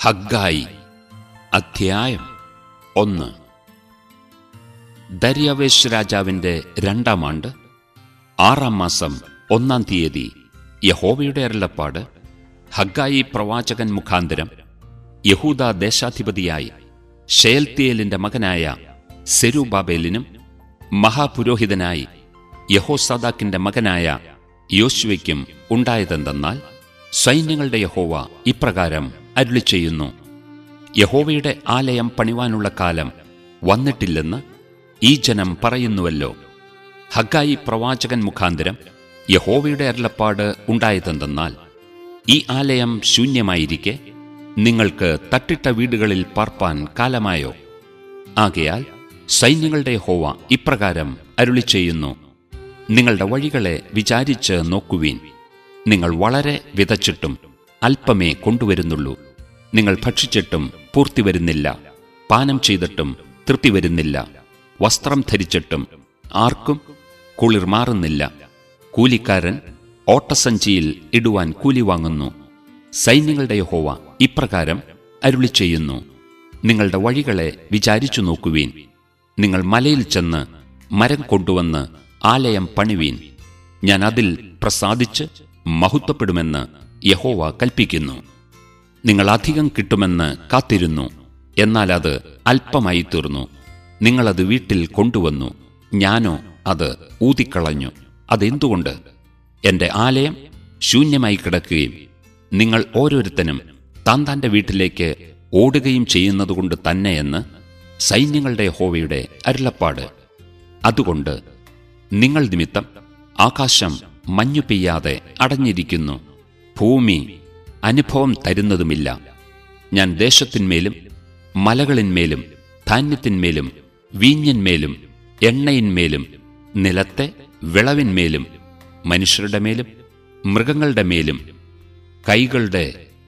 ഹഗ്ഗായി അധ്യായം ഒന്ന് ദര്യാവേശ് രാജാവിന്റെ രണ്ടാം ആണ്ട് ആറാം മാസം ഒന്നാം തീയതി യഹോവയുടെ അരുളപ്പാട് ഹഗ്ഗായി പ്രവാചകൻ മുഖാന്തരം യഹൂദ ദേശാധിപതിയായി ഷേൽത്തിയേലിന്റെ മകനായ സെരുബാബേലിനും മഹാപുരോഹിതനായി യഹോസാദാക്കിന്റെ മകനായ യോശുവയ്ക്കും ഉണ്ടായതെന്തെന്നാൽ സൈന്യങ്ങളുടെ യഹോവ ഇപ്രകാരം അരുളി ചെയ്യുന്നു യഹോവയുടെ ആലയം പണിവാനുള്ള കാലം വന്നിട്ടില്ലെന്ന് ഈ ജനം പറയുന്നുവല്ലോ ഹഗ്ഗായി പ്രവാചകൻ മുഖാന്തരം യഹോവയുടെ അരുളപ്പാട് ഉണ്ടായതെന്തെന്നാൽ ഈ ആലയം ശൂന്യമായിരിക്കെ നിങ്ങൾക്ക് തട്ടിട്ട വീടുകളിൽ പാർപ്പാൻ കാലമായോ ആകയാൽ സൈന്യങ്ങളുടെ യഹോവ ഇപ്രകാരം അരുളി ചെയ്യുന്നു നിങ്ങളുടെ വഴികളെ വിചാരിച്ച് നോക്കുവീൻ നിങ്ങൾ വളരെ വിതച്ചിട്ടും അല്പമേ കൊണ്ടുവരുന്നുള്ളൂ നിങ്ങൾ ഭക്ഷിച്ചിട്ടും പൂർത്തി വരുന്നില്ല പാനം ചെയ്തിട്ടും തൃപ്തി വരുന്നില്ല വസ്ത്രം ധരിച്ചിട്ടും ആർക്കും കുളിർ മാറുന്നില്ല കൂലിക്കാരൻ ഓട്ടസഞ്ചിയിൽ ഇടുവാൻ കൂലി വാങ്ങുന്നു സൈന്യങ്ങളുടെ യഹോവ ഇപ്രകാരം അരുളി ചെയ്യുന്നു നിങ്ങളുടെ വഴികളെ വിചാരിച്ചു നോക്കുവീൻ നിങ്ങൾ മലയിൽ ചെന്ന് മരം കൊണ്ടുവന്ന് ആലയം പണിവീൻ ഞാൻ അതിൽ പ്രസാദിച്ച് മഹത്വപ്പെടുമെന്ന് യഹോവ കൽപ്പിക്കുന്നു നിങ്ങൾ അധികം കിട്ടുമെന്ന് കാത്തിരുന്നു എന്നാൽ അത് അല്പമായി തീർന്നു നിങ്ങളത് വീട്ടിൽ കൊണ്ടുവന്നു ഞാനോ അത് ഊതിക്കളഞ്ഞു അതെന്തുകൊണ്ട് എന്റെ ആലയം ശൂന്യമായി കിടക്കുകയും നിങ്ങൾ ഓരോരുത്തനും താൻ താന്റെ വീട്ടിലേക്ക് ഓടുകയും ചെയ്യുന്നതുകൊണ്ട് തന്നെയെന്ന് സൈന്യങ്ങളുടെ ഹോവയുടെ അരുളപ്പാട് അതുകൊണ്ട് നിങ്ങൾ നിമിത്തം ആകാശം മഞ്ഞു പെയ്യാതെ അടഞ്ഞിരിക്കുന്നു ഭൂമി അനുഭവം തരുന്നതുമില്ല ഞാൻ ദേശത്തിന്മേലും മലകളിന്മേലും ധാന്യത്തിന്മേലും വീഞ്ഞന്മേലും എണ്ണയിന്മേലും നിലത്തെ വിളവിന്മേലും മനുഷ്യരുടെ മേലും മൃഗങ്ങളുടെ മേലും കൈകളുടെ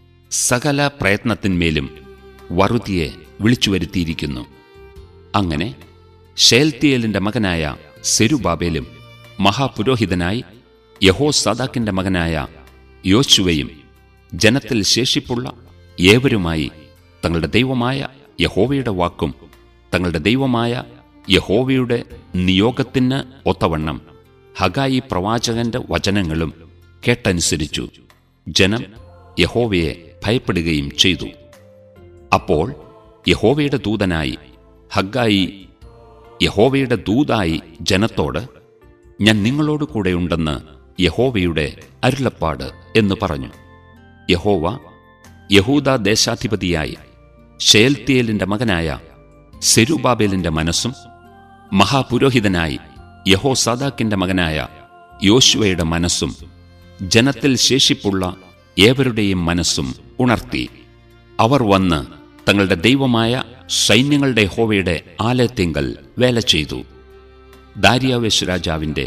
സകല പ്രയത്നത്തിന്മേലും വറുതിയെ വിളിച്ചു വരുത്തിയിരിക്കുന്നു അങ്ങനെ ഷേൽത്തിയേലിന്റെ മകനായ സെരുബാബേലും മഹാപുരോഹിതനായി യഹോ സാദാക്കിന്റെ മകനായ യോശുവയും ജനത്തിൽ ശേഷിപ്പുള്ള ഏവരുമായി തങ്ങളുടെ ദൈവമായ യഹോവയുടെ വാക്കും തങ്ങളുടെ ദൈവമായ യഹോവയുടെ നിയോഗത്തിന് ഒത്തവണ്ണം ഹഗായി പ്രവാചകന്റെ വചനങ്ങളും കേട്ടനുസരിച്ചു ജനം യഹോവയെ ഭയപ്പെടുകയും ചെയ്തു അപ്പോൾ യഹോവയുടെ ദൂതനായി ഹഗ്ഗായി യഹോവയുടെ ദൂതായി ജനത്തോട് ഞാൻ നിങ്ങളോട് കൂടെയുണ്ടെന്ന് യഹോവയുടെ അരുളപ്പാട് എന്ന് പറഞ്ഞു യഹോവ യഹൂദ ദേശാധിപതിയായി ഷേൽത്തിയേലിന്റെ മകനായ സെരുബാബേലിന്റെ മനസ്സും മഹാപുരോഹിതനായി യഹോ സാദാക്കിന്റെ മകനായ യോശുവയുടെ മനസ്സും ജനത്തിൽ ശേഷിപ്പുള്ള ഏവരുടെയും മനസ്സും ഉണർത്തി അവർ വന്ന് തങ്ങളുടെ ദൈവമായ സൈന്യങ്ങളുടെ ഹോവയുടെ ആലയത്തിങ്കൽ വേല ചെയ്തു ദാരിയാവേശ് രാജാവിന്റെ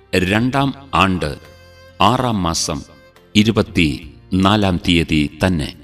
രണ്ടാം ആണ്ട് ആറാം മാസം ഇരുപത്തി നാലാം തീയതി തന്നെ